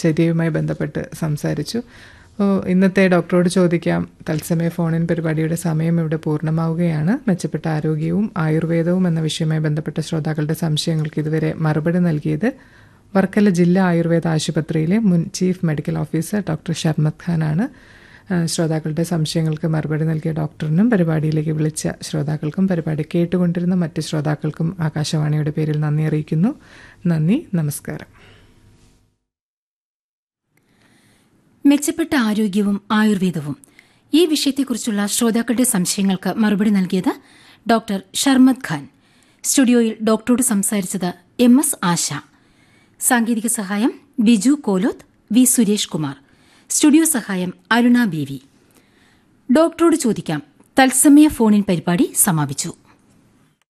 ദിനചര്യയുമായി ബന്ധപ്പെട്ട് സംസാരിച്ചു അപ്പോൾ ഇന്നത്തെ ഡോക്ടറോട് ചോദിക്കാം തത്സമയ ഫോണിൻ പരിപാടിയുടെ സമയം ഇവിടെ പൂർണ്ണമാവുകയാണ് മെച്ചപ്പെട്ട ആരോഗ്യവും ആയുർവേദവും എന്ന വിഷയവുമായി ബന്ധപ്പെട്ട ശ്രോതാക്കളുടെ സംശയങ്ങൾക്ക് ഇതുവരെ മറുപടി നൽകിയത് വർക്കല ജില്ലാ ആയുർവേദ ആശുപത്രിയിലെ മുൻ chief medical officer doctor Sharmath ഖാനാണ് ആ, ശ്രോതാക്കളുടെ സംശയങ്ങൾക്ക് മറുപടി നൽകിയ ഡോക്ടറിനും പരിപാടിയിലേക്ക് വിളിച്ച ശ്രോതാക്കൾക്കും പരിപാടി കേട്ടുകൊണ്ടിരുന്ന മറ്റ് ശ്രോതാക്കൾക്കും ആകാശവാണിയുടെ പേരിൽ നന്ദി അറിയിക്കുന്നു നന്ദി നമസ്കാരം മെച്ചപ്പെട്ട ആരോഗ്യവും ആയുർവേദവും ഈ വിഷയത്തെക്കുറിച്ചുള്ള ശ്രോതാക്കളുടെ സംശയങ്ങൾക്ക് മറുപടി നൽകിയത് ഡോക്ടർ ഷർമദ് ഖാൻ സ്റ്റുഡിയോയിൽ ഡോക്ടറോട് സംസാരിച്ചത് എം എസ് ആശ സാങ്കേതിക സഹായം ബിജു കോലോത്ത് വി സുരേഷ് കുമാർ സ്റ്റുഡിയോ സഹായം അരുണ ബി വി ഡോക്ടറോട് ചോദിക്കാം തത്സമയ ഫോണിൻ പരിപാടി സമാപിച്ചു